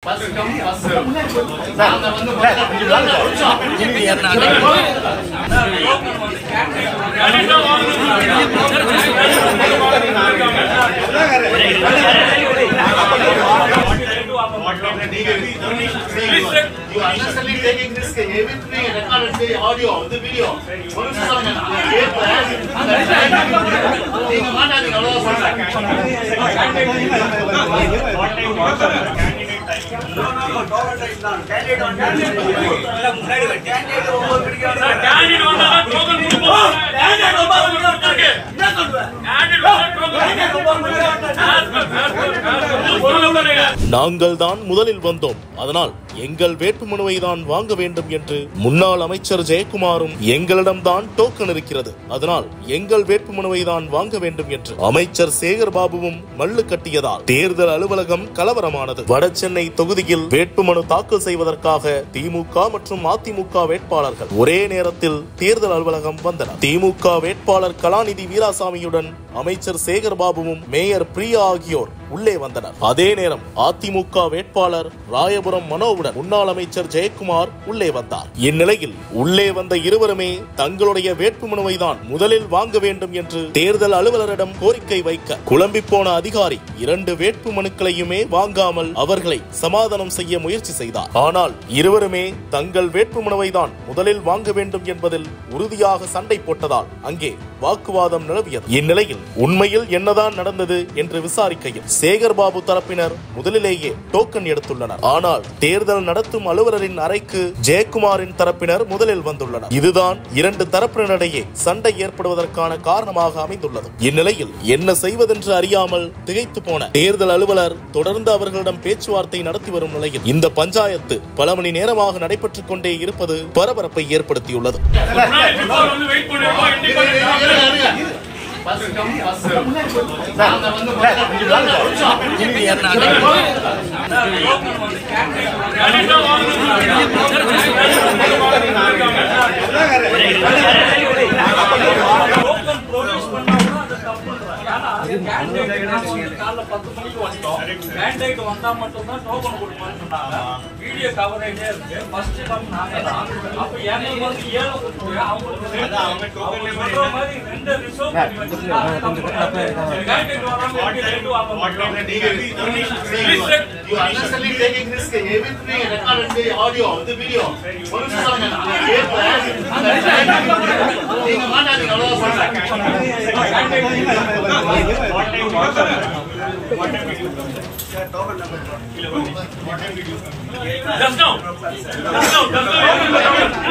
First come first serve நாங்க வந்து முதல்ல ஒரு நிமிஷம். You unnecessarily taking risk. Everything recorded the audio, the video. ஒரு நிமிஷம் சொல்லுங்க. நாங்க கேட்கல. அந்த time நீங்க மாட்டாதீங்க அவ்வளவுதான் சொல்றேன். நாங்கள் தான் முதலில் வந்தோம் அதனால் எங்கள் வேட்புமனுவை தான் வாங்க வேண்டும் என்று முன்னாள் அமைச்சர் ஜெயக்குமாரும் எங்களிடம்தான் டோக்கன் இருக்கிறது அதனால் எங்கள் வேட்புமனுவை தான் வாங்க வேண்டும் என்று அமைச்சர் சேகர் பாபுவும் மல்லு கட்டியதால் தேர்தல் அலுவலகம் கலவரமானது வட சென்னை தொகுதியில் வேட்புமனு தாக்கல் செய்வதற்காக திமுக மற்றும் அதிமுக வேட்பாளர்கள் ஒரே நேரத்தில் தேர்தல் அலுவலகம் வந்தனர் திமுக வேட்பாளர் கலாநிதி வீராசாமியுடன் அமைச்சர் சேகர் பாபுவும் மேயர் பிரியா ஆகியோர் உள்ளே வந்தனர் அதே நேரம் அதிமுக வேட்பாளர் ராயபுரம் மனோவுடன் முன்னாள் அமைச்சர் ஜெயக்குமார் உள்ளே வந்தார் இந்நிலையில் உள்ளே வந்த இருவருமே தங்களுடைய வேட்புமனுவை தான் முதலில் வாங்க வேண்டும் என்று தேர்தல் அலுவலரிடம் கோரிக்கை வைக்க குழம்பி போன அதிகாரி இரண்டு வேட்பு மனுக்களையுமே வாங்காமல் அவர்களை சமாதானம் செய்ய முயற்சி செய்தார் ஆனால் இருவருமே தங்கள் வேட்புமனுவை தான் முதலில் வாங்க வேண்டும் என்பதில் உறுதியாக சண்டை போட்டதால் அங்கே வாக்குவாதம் நிலவியது இந்நிலையில் உண்மையில் என்னதான் நடந்தது என்று விசாரிக்கையில் சேகர் பாபு தரப்பினர் முதலிலேயே டோக்கன் எடுத்துள்ளனர் ஆனால் தேர்தல் நடத்தும் அலுவலரின் அறைக்கு ஜெயக்குமாரின் தரப்பினர் முதலில் வந்துள்ளனர் இதுதான் இரண்டு தரப்பினரிடையே சண்டை ஏற்படுவதற்கான காரணமாக அமைந்துள்ளது இந்நிலையில் என்ன செய்வதென்று அறியாமல் திகைத்து போன தேர்தல் அலுவலர் தொடர்ந்து அவர்களிடம் பேச்சுவார்த்தை நடத்தி வரும் நிலையில் இந்த பஞ்சாயத்து பல மணி நேரமாக நடைபெற்றுக் கொண்டே இருப்பது பரபரப்பை ஏற்படுத்தியுள்ளது இருங்க, இருங்க. First come, first serve. நாங்க வந்து முதல்ல ஒரு நிமிஷம். கேண்டிடேட் வந்தா மட்டும்தான் டோக்கன் கொடுப்பான்னு சொன்னாங்க வீடியோ கவரேஜே இருக்கு ஃபர்ஸ்ட் கம் நாங்க தான் அப்ப எனக்கு வந்து ஏழு கொடுத்து அவங்களுக்கு ரெண்டு அவங்க சொல்ற மாதிரி ரெண்டு ரிசர்வ் பண்ணி வச்சிருக்காங்க கேண்டிடேட் வராம எப்படி ரெண்டு வாங்க மாட்டோம் You unnecessarily taking risk. Everything recorded the audio, the video. ஒரு நிமிஷம் சொல்லுங்க. நாங்க கேட்கல. அந்த time நீங்க மாட்டாதீங்க அவ்வளவுதான் சொல்றேன். Just now. Just now. Just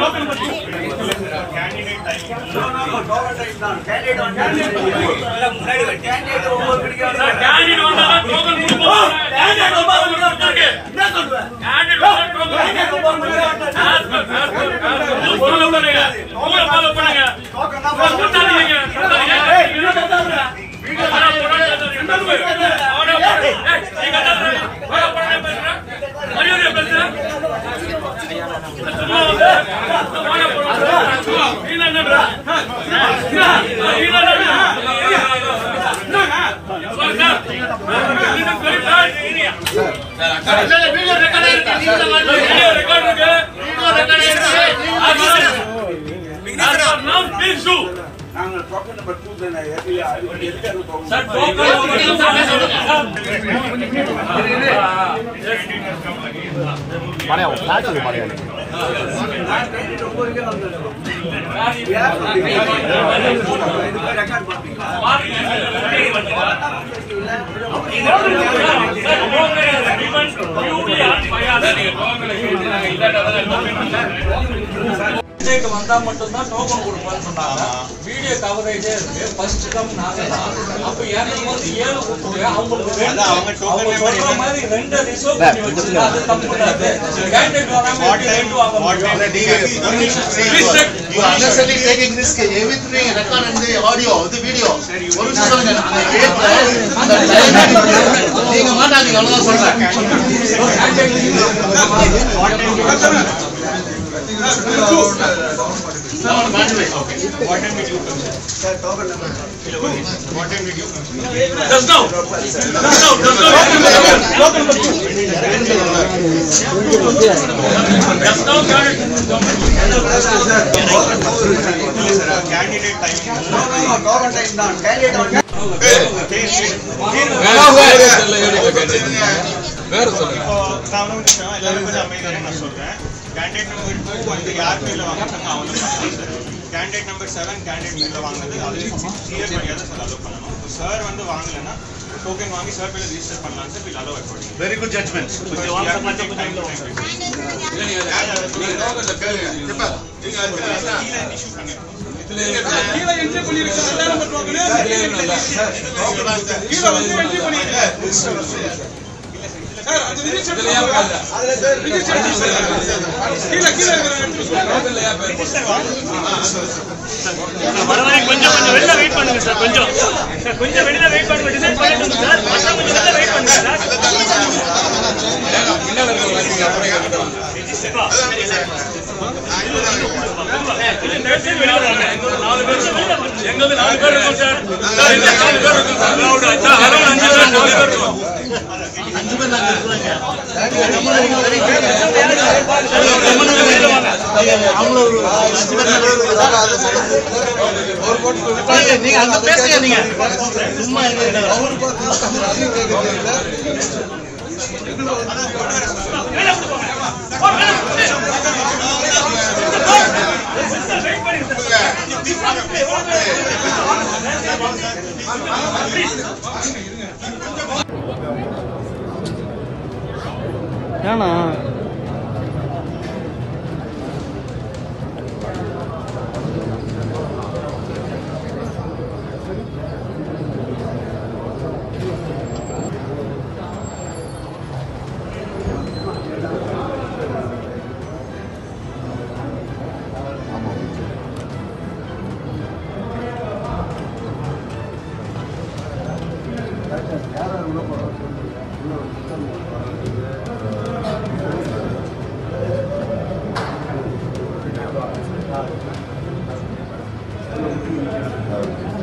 candidate வந்தா டோக்கன் கொடுப்போம் கேண்டிடேட் வந்தா கொடுத்துருக்கு என்ன சொல்ற கேண்டிடேட் வந்தா டோக்கன் கொடுப்போம் பொருள் உள்ளங்க உங்களை ஃபாலோ பண்ணுங்க கட்டாதீங்க கட்டாதீங்க இல்ல, இல்ல, video record ஆயிருக்கு. நீங்க தான் மாட்டுவீங்க. Video record ஆயிருக்கு. நீங்க தான் மாட்டுவீங்க. நாங்கள் டோக்கன் நம்பர் டூ தானே எதுக்கு சார் டோக்கன் விஜய்க்கு வந்தா மட்டும்தான் டோக்கன் கொடுப்பான்னு சொன்னாங்க வீடியோ கவரேஜே இருக்கு ஃபர்ஸ்ட் கம் நாங்க தான் அப்ப எனக்கு வந்து ஏழு கொடுத்து அவங்களுக்கு ரெண்டு அவங்க சொல்ற மாதிரி ரெண்டு ரிசர்வ் பண்ணி வச்சிருக்காங்க அது தப்பு கிடையாது கேண்டிடேட் வராம எப்படி ரெண்டு வாங்க மாட்டோம் You unnecessarily taking risk. Everything recorded the audio, the video. ஒரு நிமிஷம் சொல்லுங்க. நாங்க கேட்கல. அந்த time நீங்க மாட்டாதீங்க அவ்வளவுதான் சொல்றேன். நான் மாட்டுவேன். Okay. What time did you come, sir? Sir, token number. What time did you come, sir? Just now. Just now. Just now. Just now, candidate. Candidate timing. No, no, no, token time தான். Candidate வந்து- இப்போ நான் ஒண்ணு விஷயம் எல்லாரும் கொஞ்சம் அமைதியா இருங்க, நான் சொல்றேன் கேண்டிடேட் நம்பர் டூ வந்து யார் பேர்ல வாங்கினாங்க அவங்க sir candidate number seven candidate பேர்ல வாங்கினது அது கிளியர் பண்ணியாத சார் அலோவ் பண்ணணும் சார் வந்து வாங்கலைன்னா டோக்கன் வாங்கி சார் பேர்ல ரிஜிஸ்டர் பண்ணலாம் sir will allow according very good judgement கொஞ்சம் வாங்க கொஞ்சம் கொஞ்சம் இஷ்யூ பண்ணிருக்கோம் வரவரை கொஞ்சம் கொஞ்சம் வெளில வெயிட் பண்ணுங்க சார் கொஞ்சம் சார் கொஞ்சம் வெளில வெயிட் பண்ணுங்க டிசைன் பண்ணிட்டு சார் மற்ற கொஞ்சம் வெளில வெயிட் பண்ணுங்க சார் கொஞ்சம் தயவு செய்து வெளில வாங்க. எங்களோட நாலு பேர் இருக்கோம். எங்களது நாலு பேர் இருக்கோம் சார். சார், இந்த நாலு பேர் இருக்கோம் சார். allowed. சார், allowed அஞ்சு பேர், நாலு பேர் இருக்கோம். அஞ்சு பேர் நாங்க இருக்கிறோங்க வெளில வாங்க. அவங்களும் ஒரு அஞ்சு பேர் நாங்க இருக்கிறோம். நீங்க- நீங்க அங்க பேசுங்க நீங்க சும்மா இருங்க வெளில விட்டு போங்க. போ, வெளில விட்டு. சார், வெயிட் பண்ணுங்க சார். ஏண்ணா Thank